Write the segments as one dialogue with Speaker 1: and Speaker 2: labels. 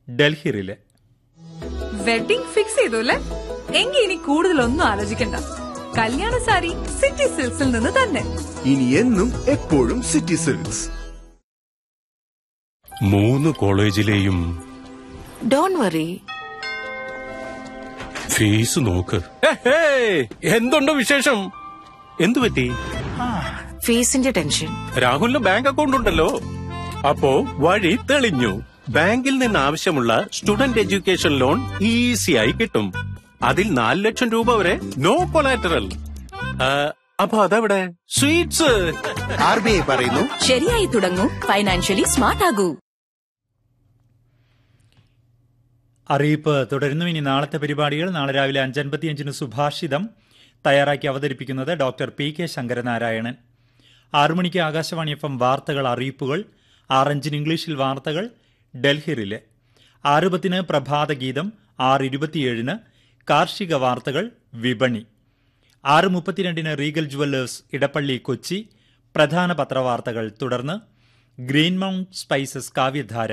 Speaker 1: Delhi relay
Speaker 2: wedding fix ചെയ്തു അല്ലേ എങ്കിൽ ഇനി കൂടുതലൊന്നും ആലോചിക്കണ്ട കല്യാണ സാരി സിറ്റി സിൽക്സിൽ നിന്ന് തന്നെ
Speaker 3: ഇനി എന്നും എപ്പോഴും സിറ്റി സിൽക്സ്
Speaker 4: മൂന്ന് കോളേജിലെയും
Speaker 5: ഡോൺ വറി
Speaker 4: ഫീസ് നോക്ക് എന്തുണ്ട് വിശേഷം എന്തു പറ്റി
Speaker 5: ഫീസിന്റെ ടെൻഷൻ
Speaker 4: രാഹുലിന് ബാങ്ക് അക്കൗണ്ട് ഉണ്ടല്ലോ അപ്പോ വഴി തെളിഞ്ഞു ബാങ്കിൽ നിന്ന് ആവശ്യമുള്ള സ്റ്റുഡന്റ് എഡ്യൂക്കേഷൻ ലോൺ ഈസിയായി കിട്ടും അതിൽ നാല് ലക്ഷം രൂപ വരെ നോ കൊലാറ്ററൽ അപ്പൊ അതെവിടെ സ്വീറ്റ്സ്
Speaker 3: ആർ ബി ഐ പറയുന്നു
Speaker 5: ശരിയായി തുടങ്ങൂ ഫൈനാൻഷ്യലി സ്മാർട്ട് ആകൂ
Speaker 1: അറിയിപ്പ് തുടരുന്നു ഇനി നാളത്തെ പരിപാടികൾ നാളെ രാവിലെ അഞ്ചൻപത്തിയഞ്ചിന് സുഭാഷിതം തയ്യാറാക്കി അവതരിപ്പിക്കുന്നത് ഡോക്ടർ പി കെ ശങ്കരനാരായണൻ ആറു മണിക്ക് ആകാശവാണി എഫ് എം വാർത്തകൾ അറിയിപ്പുകൾ ആറഞ്ചിന് ഇംഗ്ലീഷിൽ വാർത്തകൾ ഡൽഹി റിലേ ആറ് പത്തിന് പ്രഭാത ഗീതം ആറ് ഇരുപത്തിയേഴിന് കാർഷിക വാർത്തകൾ വിപണി ആറ് മുപ്പത്തിരണ്ടിന് റീഗൽ ജുവല്ലേഴ്സ് ഇടപ്പള്ളി കൊച്ചി പ്രധാന പത്രവാർത്തകൾ തുടർന്ന് ഗ്രീൻ മൗണ്ട് സ്പൈസസ് കാവ്യധാര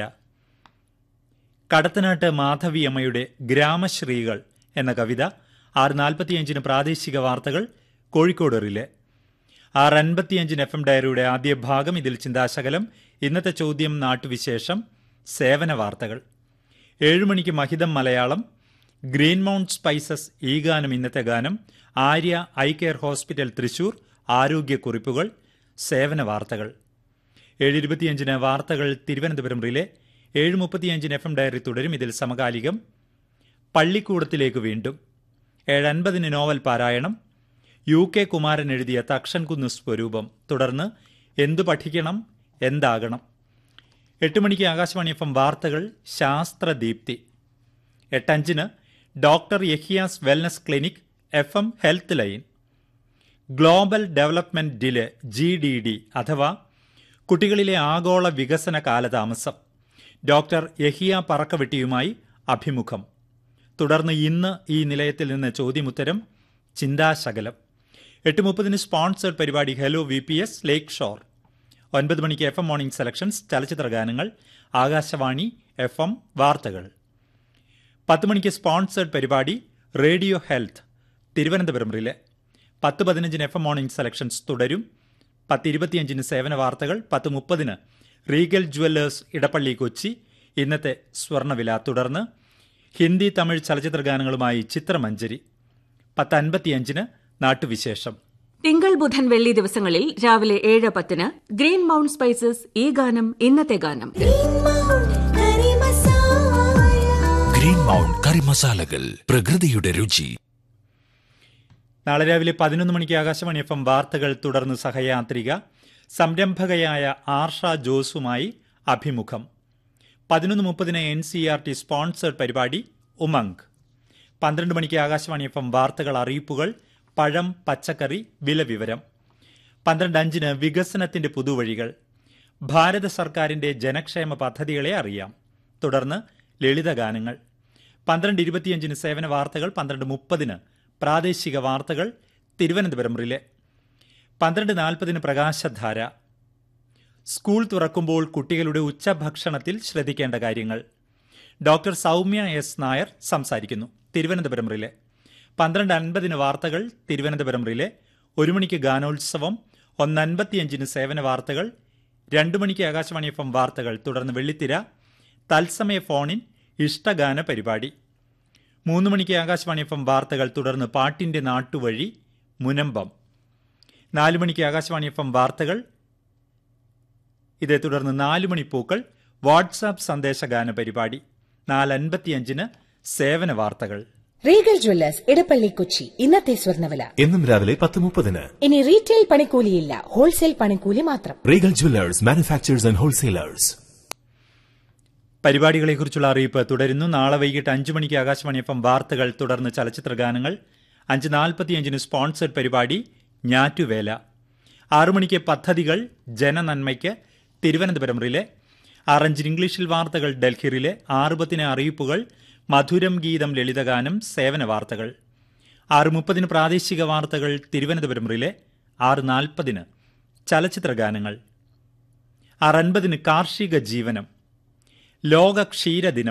Speaker 1: കടത്തനാട്ട് മാധവി അമ്മയുടെ ഗ്രാമശ്രീകൾ എന്ന കവിത ആറ് നാൽപ്പത്തിയഞ്ചിന് പ്രാദേശിക വാർത്തകൾ കോഴിക്കോട് റിലേ ആറ് അൻപത്തിയഞ്ചിന് എഫ് എം ഡയറിയുടെ ആദ്യ ഭാഗം ഇതിൽ ചിന്താശകലം ഇന്നത്തെ ചോദ്യം നാട്ടുവിശേഷം സേവന വാർത്തകൾ ഏഴുമണിക്ക് മഹിതം മലയാളം ഗ്രീൻ മൗണ്ട് സ്പൈസസ് ഈ ഗാനം ഇന്നത്തെ ഗാനം Arya eye care hospital Thrissur ആരോഗ്യക്കുറിപ്പുകൾ സേവന വാർത്തകൾ ഏഴ് ഇരുപത്തിയഞ്ചിന് വാർത്തകൾ തിരുവനന്തപുരം റിലേ ഏഴ് മുപ്പത്തിയഞ്ചിന് എഫ് എം ഡയറി തുടരും ഇതിൽ സമകാലികം പള്ളിക്കൂടത്തിലേക്ക് വീണ്ടും ഏഴ് അൻപതിന് നോവൽ പാരായണം യു കെ കുമാരൻ എഴുതിയ തക്ഷൻകുന്ന് സ്വരൂപം തുടർന്ന് എന്തു പഠിക്കണം എന്താകണം എട്ട് മണിക്ക് ആകാശവാണി എഫ് എം വാർത്തകൾ ശാസ്ത്രദീപ്തി എട്ടഞ്ചിന് doctor Yahiya's wellness clinic F M health line global development delay G D D അഥവാ കുട്ടികളിലെ ആഗോള വികസന കാലതാമസം ഡോക്ടർ യഹിയ പറക്കവെട്ടിയുമായി അഭിമുഖം തുടർന്ന് ഇന്ന് ഈ നിലയത്തിൽ നിന്ന് ചോദ്യമുത്തരം ചിന്താശകലം എട്ട് മുപ്പതിന് സ്പോൺസേഡ് പരിപാടി hello V P S lakeshore ഒൻപത് മണിക്ക് എഫ് എം മോർണിംഗ് സെലക്ഷൻസ് ചലച്ചിത്ര ഗാനങ്ങൾ ആകാശവാണി എഫ് എം വാർത്തകൾ പത്ത് മണിക്ക് സ്പോൺസേഡ് പരിപാടി റേഡിയോ ഹെൽത്ത് തിരുവനന്തപുരം റിലേ പത്ത് പതിനഞ്ചിന് എഫ് എം മോർണിംഗ് സെലക്ഷൻസ് തുടരും പത്ത് ഇരുപത്തിയഞ്ചിന് സേവന വാർത്തകൾ പത്ത് മുപ്പതിന് റീഗൽ ജുവല്ലേഴ്സ് ഇടപ്പള്ളി കൊച്ചി ഇന്നത്തെ സ്വർണ്ണവില തുടർന്ന് ഹിന്ദി തമിഴ് ചലച്ചിത്ര ഗാനങ്ങളുമായി ചിത്രമഞ്ജരി പത്ത് അൻപത്തിയഞ്ചിന് നാട്ടുവിശേഷം
Speaker 6: തിങ്കൾ ബുധൻ വെള്ളി ദിവസങ്ങളിൽ രാവിലെ ഏഴ് പത്തിന് ഗ്രീൻ മൗണ്ട് സ്പൈസസ് ഈ ഗാനം ഇന്നത്തെ ഗാനം
Speaker 7: ഗ്രീൻ മൗണ്ട് കറി മസാലകൾ പ്രകൃതിയുടെ രുചി
Speaker 1: നാളെ രാവിലെ പതിനൊന്ന് മണിക്ക് ആകാശവാണി എഫ് എം വാർത്തകൾ തുടർന്ന് സഹയാത്രിക സംരംഭകയായ ആർഷ ജോസുമായി അഭിമുഖം പതിനൊന്ന് മുപ്പതിന് N C R T sponsored പരിപാടി ഉമംഗ് പന്ത്രണ്ട് മണിക്ക് ആകാശവാണി എഫ് എം വാർത്തകൾ അറിയിപ്പുകൾ പഴം പച്ചക്കറി വില വിവരം പന്ത്രണ്ട് അഞ്ചിന് വികസനത്തിന്റെ പുതുവഴികൾ ഭാരത സർക്കാരിന്റെ ജനക്ഷേമ പദ്ധതികളെ അറിയാം തുടർന്ന് ലളിതഗാനങ്ങൾ പന്ത്രണ്ട് ഇരുപത്തിയഞ്ചിന് സേവന വാർത്തകൾ പന്ത്രണ്ട് മുപ്പതിന് പ്രാദേശിക വാർത്തകൾ തിരുവനന്തപുരം റിലേ പന്ത്രണ്ട് നാൽപ്പതിന് പ്രകാശധാര സ്കൂൾ തുറക്കുമ്പോൾ കുട്ടികളുടെ ഉച്ചഭക്ഷണത്തിൽ ശ്രദ്ധിക്കേണ്ട കാര്യങ്ങൾ ഡോക്ടർ സൗമ്യ എസ് നായർ സംസാരിക്കുന്നു തിരുവനന്തപുരം റിലേ പന്ത്രണ്ട് അൻപതിന് വാർത്തകൾ തിരുവനന്തപുരം റിലേ ഒരു മണിക്ക് ഗാനോത്സവം ഒന്നൻപത്തിയഞ്ചിന് സേവന വാർത്തകൾ രണ്ടു മണിക്ക് ആകാശവാണി എഫ് എം വാർത്തകൾ തുടർന്ന് വെള്ളിത്തിര തത്സമയ ഫോണിൻ ഇഷ്ടഗാന പരിപാടി മൂന്ന് മണിക്ക് ആകാശവാണി എഫ് എം വാർത്തകൾ തുടർന്ന് പാട്ടിന്റെ നാട്ടുവഴി മുനമ്പം നാലു മണിക്ക് ആകാശവാണി എഫ് എം വാർത്തകൾ ഇതേ തുടർന്ന് നാലു മണി പൂക്കൾ വാട്സാപ്പ് സന്ദേശഗാന പരിപാടി നാലൻപത്തിയഞ്ചിന് സേവന വാർത്തകൾ
Speaker 8: റീഗൽ ജ്വല്ലേഴ്സ് ഇടപ്പള്ളി കൊച്ചി ഇന്നത്തെ സ്വർണ്ണവില
Speaker 9: എന്നും രാവിലെ പത്ത് മുപ്പതിന്
Speaker 8: ഇനി റീറ്റെയിൽ പണിക്കൂലിയില്ല ഹോൾസെയിൽ പണിക്കൂലി മാത്രം
Speaker 9: Regal Jewellers manufacturers and wholesalers
Speaker 1: പരിപാടികളെക്കുറിച്ചുള്ള അറിയിപ്പ് തുടരുന്നു നാളെ വൈകിട്ട് അഞ്ചു മണിക്ക് ആകാശവാണി എഫ് എം വാർത്തകൾ തുടർന്ന് ചലച്ചിത്ര ഗാനങ്ങൾ അഞ്ച് നാൽപ്പത്തിയഞ്ചിന് സ്പോൺസർഡ് പരിപാടി ഞാറ്റുവേല ആറു മണിക്ക് പദ്ധതികൾ ജനനന്മയ്ക്ക് തിരുവനന്തപുരം റിലേ ആറഞ്ചിന് ഇംഗ്ലീഷിൽ വാർത്തകൾ ഡൽഹി റിലേ ആറ് പത്തിന് അറിയിപ്പുകൾ മധുരം ഗീതം ലളിതഗാനം സേവന വാർത്തകൾ ആറ് മുപ്പതിന് പ്രാദേശിക വാർത്തകൾ തിരുവനന്തപുരം റിലേ ആറ് നാൽപ്പതിന് ചലച്ചിത്ര ഗാനങ്ങൾ ആറ് അൻപതിന് കാർഷിക ജീവനം ലോക ക്ഷീരദിനം